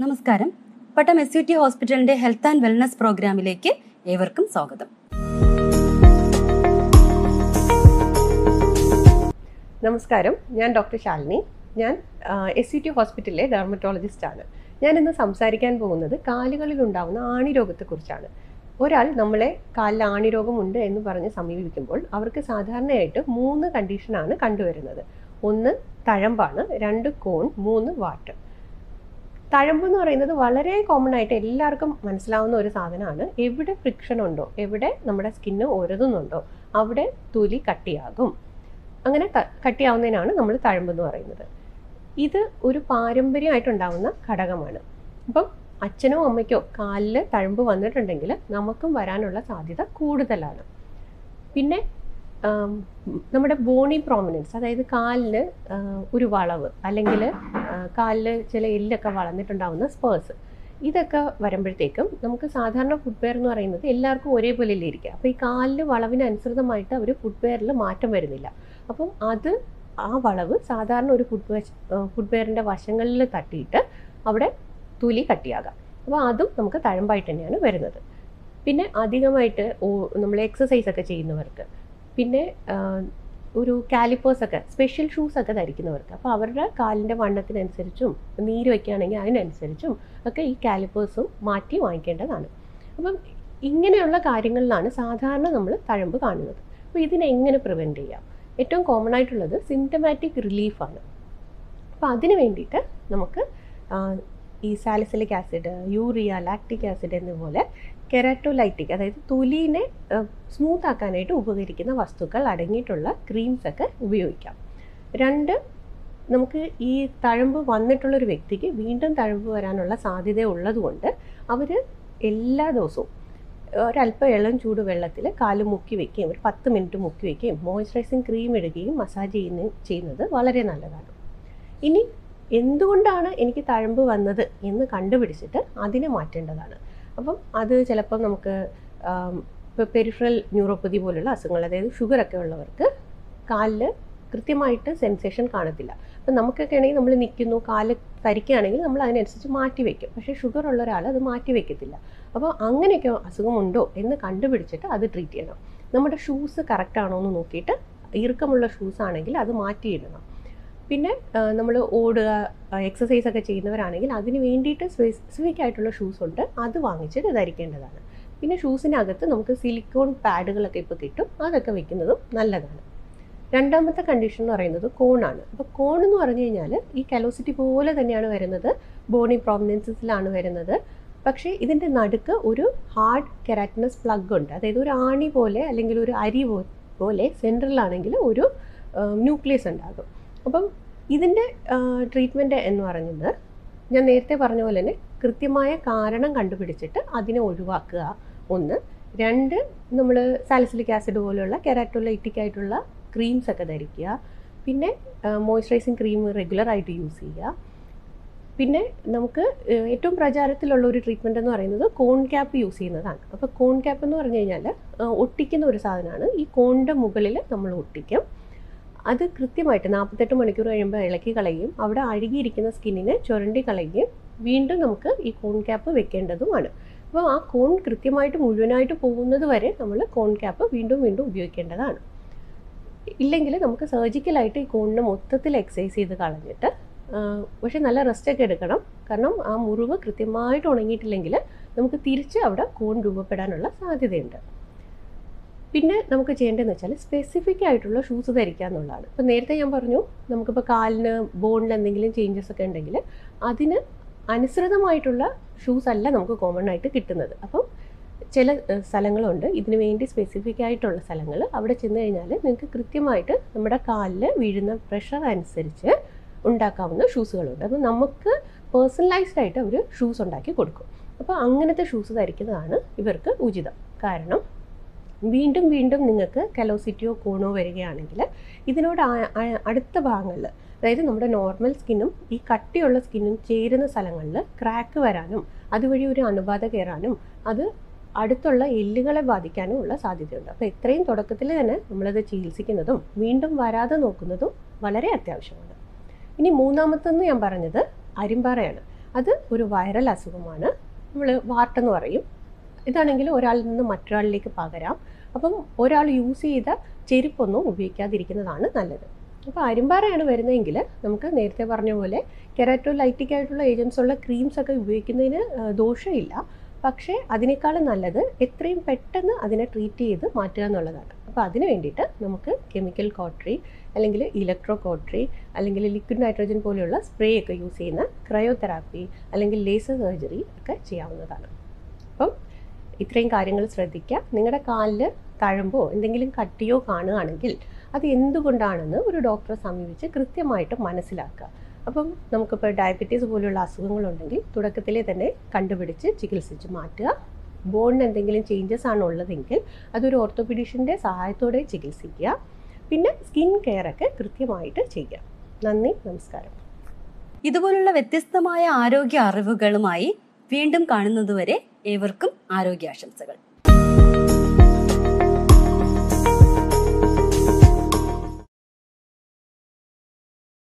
നമസ്കാരം Pattom S U T ഹോസ്പിറ്റലിന്റെ health and wellness പ്രോഗ്രാമിലേക്ക് ഏവർക്കും സ്വാഗതം നമസ്കാരം ഞാൻ ഡോക്ടർ ശാലിനി ഞാൻ എസ് യു ടി ഹോസ്പിറ്റലിലെ ഡെർമറ്റോളജിസ്റ്റ് ആണ് ഞാൻ ഇന്ന് സംസാരിക്കാൻ പോകുന്നത് കാലുകളിൽ ഉണ്ടാകുന്ന ആണിരോഗത്തെക്കുറിച്ചാണ് ഒരാൾ നമ്മളെ കാലിൽ ആണിരോഗമുണ്ട് എന്ന് പറഞ്ഞ് സമീപിക്കുമ്പോൾ അവർക്ക് സാധാരണയായിട്ട് മൂന്ന് കണ്ടീഷനാണ് കണ്ടുവരുന്നത് ഒന്ന് തഴമ്പാണ് രണ്ട് കോൺ മൂന്ന് വാട്ട് തഴമ്പ് എന്ന് പറയുന്നത് വളരെ കോമൺ ആയിട്ട് എല്ലാവർക്കും മനസ്സിലാവുന്ന ഒരു സാധനമാണ് എവിടെ ഫ്രിക്ഷൻ ഉണ്ടോ എവിടെ നമ്മുടെ സ്കിന്ന് ഒരതുന്നുണ്ടോ അവിടെ തൊലി കട്ടിയാകും അങ്ങനെ ക- കട്ടിയാവുന്നതിനാണ് നമ്മൾ തഴമ്പ് എന്ന് പറയുന്നത് ഇത് ഒരു പാരമ്പര്യമായിട്ടുണ്ടാവുന്ന ഘടകമാണ് അപ്പം അച്ഛനോ അമ്മയ്ക്കോ കാലിൽ തഴമ്പ് വന്നിട്ടുണ്ടെങ്കിൽ നമുക്കും വരാനുള്ള സാധ്യത കൂടുതലാണ് പിന്നെ ആം, നമ്മുടെ ബോണി പ്രോമിനൻസ് അതായത് കാലിന് ആ, ഒരു വളവ് അല്ലെങ്കിൽ കാലിൽ ചില എല്ലൊക്കെ വളർന്നിട്ടുണ്ടാവുന്ന സ്പേഴ്സ് ഇതൊക്കെ വരുമ്പോഴത്തേക്കും നമുക്ക് സാധാരണ ഫുട്വെയർ എന്ന് പറയുന്നത് എല്ലാവർക്കും ഒരേപോലെ അല്ലേ ഇരിക്കുക അപ്പോൾ ഈ കാലിൽ വളവിനനുസൃതമായിട്ട് അവർ ഫുട്വെയറിൽ മാറ്റം വരുന്നില്ല അപ്പം അത് ആ വളവ് സാധാരണ ഒരു ഫുട്വെയർ ഫുട്വെയറിൻ്റെ വശങ്ങളിൽ തട്ടിയിട്ട് അവിടെ തൊലി കട്ടിയാകാം അപ്പോൾ അതും നമുക്ക് തഴമ്പായിട്ട് തന്നെയാണ് വരുന്നത് പിന്നെ അധികമായിട്ട് നമ്മൾ എക്സസൈസ് ഒക്കെ ചെയ്യുന്നവർക്ക് പിന്നെ ആ, ഒരു കാലിപ്പേഴ്സ് ഒക്കെ സ്പെഷ്യൽ ഷൂസ് ഒക്കെ ധരിക്കുന്നവർക്ക് അപ്പോൾ അവരുടെ കാലിൻ്റെ വണ്ണത്തിനനുസരിച്ചും നീര് വയ്ക്കുകയാണെങ്കിൽ അതിനനുസരിച്ചും ഒക്കെ ഈ കാലിപ്പേഴ്സും മാറ്റി വാങ്ങിക്കേണ്ടതാണ് അപ്പം ഇങ്ങനെയുള്ള കാര്യങ്ങളിലാണ് സാധാരണ നമ്മൾ തഴമ്പ് കാണുന്നത് അപ്പോൾ ഇതിനെ എങ്ങനെ പ്രിവെൻറ്റ് ചെയ്യാം ഏറ്റവും കോമൺ ആയിട്ടുള്ളത് സിംറ്റമാറ്റിക് റിലീഫാണ് അപ്പോൾ അതിന് വേണ്ടിയിട്ട് നമുക്ക് ആ, ഈ salicylic acid urea lactic acid എന്നിപോലെ കെരാറ്റോലൈറ്റിക് അതായത് തൊലിനെ സ്മൂത്ത് ആക്കാനായിട്ട് ഉപകരിക്കുന്ന വസ്തുക്കൾ അടങ്ങിയിട്ടുള്ള ക്രീംസ് ഒക്കെ ഉപയോഗിക്കാം രണ്ട് നമുക്ക് ഈ തഴമ്പ് വന്നിട്ടുള്ളൊരു വ്യക്തിക്ക് വീണ്ടും തഴമ്പ് വരാനുള്ള സാധ്യത ഉള്ളതുകൊണ്ട് അവർ എല്ലാ ദിവസവും ഒരല്പം ഇളം ചൂട് വെള്ളത്തിൽ കാല് മുക്കി വെക്കുകയും ഒരു പത്ത് മിനിറ്റ് മുക്കി വെക്കുകയും മോയ്സ്ചറൈസിങ് ക്രീം ഇടുകയും മസാജ് ചെയ്യുന്ന ചെയ്യുന്നത് വളരെ നല്ലതാണ് ഇനി എന്തുകൊണ്ടാണ് എനിക്ക് തഴമ്പ് വന്നത് എന്ന് കണ്ടുപിടിച്ചിട്ട് അതിനെ മാറ്റേണ്ടതാണ് അപ്പം അത് ചിലപ്പം നമുക്ക് ഇപ്പോൾ പെരിഫറൽ ന്യൂറോപ്പതി പോലുള്ള അസുഖങ്ങൾ അതായത് ഷുഗറൊക്കെ ഉള്ളവർക്ക് കാലിൽ കൃത്യമായിട്ട് സെൻസേഷൻ കാണത്തില്ല അപ്പം നമുക്കൊക്കെ ആണെങ്കിൽ നമ്മൾ നിൽക്കുന്നു കാല് തരിക്കുകയാണെങ്കിൽ നമ്മൾ അതിനനുസരിച്ച് മാറ്റി വെക്കും പക്ഷേ ഷുഗർ ഉള്ള ഒരാൾ അത് മാറ്റി വെക്കത്തില്ല അപ്പോൾ അങ്ങനെയൊക്കെ അസുഖമുണ്ടോ എന്ന് കണ്ടുപിടിച്ചിട്ട് അത് ട്രീറ്റ് ചെയ്യണം നമ്മുടെ ഷൂസ് കറക്റ്റ് ആണോ എന്ന് നോക്കിയിട്ട് ഇറുക്കമുള്ള ഷൂസ് ആണെങ്കിൽ അത് മാറ്റിയിടണം പിന്നെ നമ്മൾ ഓടുക എക്സസൈസ് ഒക്കെ ചെയ്യുന്നവരാണെങ്കിൽ അതിന് വേണ്ടിയിട്ട് സ്പെസിഫിക് ആയിട്ടുള്ള ഷൂസ് ഉണ്ട് അത് വാങ്ങിച്ചിട്ട് ധരിക്കേണ്ടതാണ് പിന്നെ ഷൂസിനകത്ത് നമുക്ക് സിലിക്കോൺ പാഡുകളൊക്കെ ഇപ്പോൾ കിട്ടും അതൊക്കെ വെക്കുന്നതും നല്ലതാണ് രണ്ടാമത്തെ കണ്ടീഷൻ എന്ന് പറയുന്നത് കോണാണ് അപ്പോൾ കോൺ എന്ന് പറഞ്ഞു കഴിഞ്ഞാൽ ഈ കലോസിറ്റി പോലെ തന്നെയാണ് വരുന്നത് ബോണി പ്രോമിനൻസസിലാണ് വരുന്നത് പക്ഷേ ഇതിൻ്റെ നടുക്ക് ഒരു ഹാർഡ് കെരാറ്റിനസ് പ്ലഗ് ഉണ്ട് അതായത് ഒരു ആണി പോലെ അല്ലെങ്കിൽ ഒരു അരി പോ- പോലെ സെൻട്രലാണെങ്കിൽ ഒരു ന്യൂക്ലിയസ് ഉണ്ടാകും അപ്പം ഇതിൻ്റെ ട്രീറ്റ്മെൻറ്റ് എന്ന് പറയുന്നത് ഞാൻ നേരത്തെ പറഞ്ഞ പോലെ തന്നെ കൃത്യമായ കാരണം കണ്ടുപിടിച്ചിട്ട് അതിനെ ഒഴിവാക്കുക ഒന്ന് രണ്ട് നമ്മൾ സാലിസിലിക് ആസിഡ് പോലെയുള്ള കെരാറ്റോലൈറ്റിക് ആയിട്ടുള്ള ക്രീംസ് ഒക്കെ ധരിക്കുക പിന്നെ മോയ്സ്ചറൈസിങ് ക്രീം റെഗുലറായിട്ട് യൂസ് ചെയ്യുക പിന്നെ നമുക്ക് ഏഹ്, ഏറ്റവും പ്രചാരത്തിലുള്ള ഒരു ട്രീറ്റ്മെൻറ്റ് എന്ന് പറയുന്നത് കോൺ ക്യാപ്പ് യൂസ് ചെയ്യുന്നതാണ് അപ്പോൾ കോൺ ക്യാപ്പ് എന്ന് പറഞ്ഞു കഴിഞ്ഞാൽ ഏഹ്, ഒട്ടിക്കുന്ന ഒരു സാധനമാണ് ഈ കോണിൻ്റെ മുകളിൽ നമ്മൾ ഒട്ടിക്കും അത് കൃത്യമായിട്ട് നാൽപ്പത്തെട്ട് മണിക്കൂർ കഴിയുമ്പോൾ ഇളക്കി കളയുകയും അവിടെ അഴുകിയിരിക്കുന്ന സ്കിന്നിനെ ചുരണ്ടി കളയുകയും വീണ്ടും നമുക്ക് ഈ കോൺ ക്യാപ്പ് വെക്കേണ്ടതുമാണ് അപ്പോൾ ആ കോൺ കൃത്യമായിട്ട് മുഴുവനായിട്ട് പോകുന്നത് വരെ നമ്മൾ കോൺ ക്യാപ്പ് വീണ്ടും വീണ്ടും ഉപയോഗിക്കേണ്ടതാണ് ഇല്ലെങ്കിൽ നമുക്ക് സർജിക്കലായിട്ട് ഈ കോണിനെ മൊത്തത്തിൽ എക്സസൈസ് ചെയ്ത് കളഞ്ഞിട്ട് ആ, പക്ഷെ നല്ല റെസ്റ്റ് ഒക്കെ എടുക്കണം കാരണം ആ മുറിവ് കൃത്യമായിട്ട് ഉണങ്ങിയിട്ടില്ലെങ്കിൽ നമുക്ക് തിരിച്ച് അവിടെ കോൺ രൂപപ്പെടാനുള്ള സാധ്യതയുണ്ട് പിന്നെ നമുക്ക് ചെയ്യേണ്ടതെന്ന് വെച്ചാൽ സ്പെസിഫിക് ആയിട്ടുള്ള ഷൂസ് ധരിക്കുക എന്നുള്ളതാണ് ഇപ്പോൾ നേരത്തെ ഞാൻ പറഞ്ഞു നമുക്കിപ്പോൾ കാലിന് ബോണിൽ എന്തെങ്കിലും ചേഞ്ചസ് ഒക്കെ ഉണ്ടെങ്കിൽ അതിന് അനുസൃതമായിട്ടുള്ള ഷൂസ് അല്ല നമുക്ക് കോമൺ ആയിട്ട് കിട്ടുന്നത് അപ്പം ചില ഏഹ്, സ്ഥലങ്ങളുണ്ട് ഇതിനു വേണ്ടി സ്പെസിഫിക് ആയിട്ടുള്ള സ്ഥലങ്ങൾ അവിടെ ചെന്ന് കഴിഞ്ഞാൽ നിങ്ങൾക്ക് കൃത്യമായിട്ട് നമ്മുടെ കാലിൽ വീഴുന്ന പ്രഷർ അനുസരിച്ച് ഉണ്ടാക്കാവുന്ന ഷൂസുകളുണ്ട് അപ്പോൾ നമുക്ക് പേഴ്സണലൈസ്ഡ് ആയിട്ട് അവർ ഷൂസ് ഉണ്ടാക്കി കൊടുക്കും അപ്പോൾ അങ്ങനത്തെ ഷൂസ് ധരിക്കുന്നതാണ് ഇവർക്ക് ഉചിതം കാരണം വീണ്ടും വീണ്ടും നിങ്ങൾക്ക് കലോസിറ്റിയോ കോണോ വരികയാണെങ്കിൽ ഇതിനോട് ആ- ആ- അടുത്ത ഭാഗങ്ങളിൽ അതായത് നമ്മുടെ നോർമൽ സ്കിന്നും ഈ കട്ടിയുള്ള സ്കിന്നും ചേരുന്ന സ്ഥലങ്ങളിൽ ക്രാക്ക് വരാനും അതുവഴി ഒരു അണുബാധ കയറാനും അത് അടുത്തുള്ള എല്ലുകളെ ബാധിക്കാനും ഉള്ള സാധ്യതയുണ്ട് അപ്പോൾ എത്രയും തുടക്കത്തിൽ തന്നെ നമ്മളത് ചികിത്സിക്കുന്നതും വീണ്ടും വരാതെ നോക്കുന്നതും വളരെ അത്യാവശ്യമാണ് ഇനി മൂന്നാമത്തെന്ന് ഞാൻ പറഞ്ഞത് അരിമ്പാറയാണ് അത് ഒരു വൈറൽ അസുഖമാണ് നമ്മൾ വാർത്തെന്ന് പറയും ഇതാണെങ്കിൽ ഒരാളിൽ നിന്ന് മറ്റൊരാളിലേക്ക് പകരാം അപ്പം ഒരാൾ യൂസ് ചെയ്ത ചെരുപ്പൊന്നും ഉപയോഗിക്കാതിരിക്കുന്നതാണ് നല്ലത് അപ്പോൾ അരിമ്പാറയാണ് വരുന്നതെങ്കിൽ നമുക്ക് നേരത്തെ പറഞ്ഞ പോലെ കെരാറ്റോലൈറ്റിക് ആയിട്ടുള്ള ഏജൻസ് ഉള്ള ക്രീംസ് ഒക്കെ ഉപയോഗിക്കുന്നതിന് ആ, ദോഷമില്ല പക്ഷേ അതിനേക്കാളും നല്ലത് എത്രയും പെട്ടെന്ന് അതിനെ ട്രീറ്റ് ചെയ്ത് മാറ്റുക എന്നുള്ളതാണ് അപ്പോൾ അതിന് വേണ്ടിയിട്ട് നമുക്ക് കെമിക്കൽ കോട്രി അല്ലെങ്കിൽ ഇലക്ട്രോ കോട്രി അല്ലെങ്കിൽ ലിക്വിഡ് നൈട്രജൻ പോലെയുള്ള സ്പ്രേ ഒക്കെ യൂസ് ചെയ്യുന്ന ക്രയോതെറാപ്പി അല്ലെങ്കിൽ ലേസർ സർജറി ഒക്കെ ചെയ്യാവുന്നതാണ് അപ്പം ഇത്രയും കാര്യങ്ങൾ ശ്രദ്ധിക്കുക നിങ്ങളുടെ കാലിൽ തഴമ്പോ എന്തെങ്കിലും കട്ടിയോ കാണുകയാണെങ്കിൽ അത് എന്തുകൊണ്ടാണെന്ന് ഒരു ഡോക്ടറെ സമീപിച്ച് കൃത്യമായിട്ട് മനസ്സിലാക്കുക അപ്പം നമുക്കിപ്പോൾ ഡയബറ്റീസ് പോലുള്ള അസുഖങ്ങളുണ്ടെങ്കിൽ തുടക്കത്തിലെ തന്നെ കണ്ടുപിടിച്ച് ചികിത്സിച്ച് മാറ്റുക ബോണിന് എന്തെങ്കിലും ചേഞ്ചസ് ആണ് ഉള്ളതെങ്കിൽ അതൊരു ഓർത്തോപീഡീഷ്യൻ്റെ സഹായത്തോടെ ചികിത്സിക്കുക പിന്നെ സ്കിൻ കെയർ ഒക്കെ കൃത്യമായിട്ട് ചെയ്യുക നന്ദി നമസ്കാരം ഇതുപോലുള്ള വ്യത്യസ്തമായ ആരോഗ്യ അറിവുകളുമായി വീണ്ടും കാണുന്നതുവരെ ഏവർക്കും ആരോഗ്യാശംസകൾ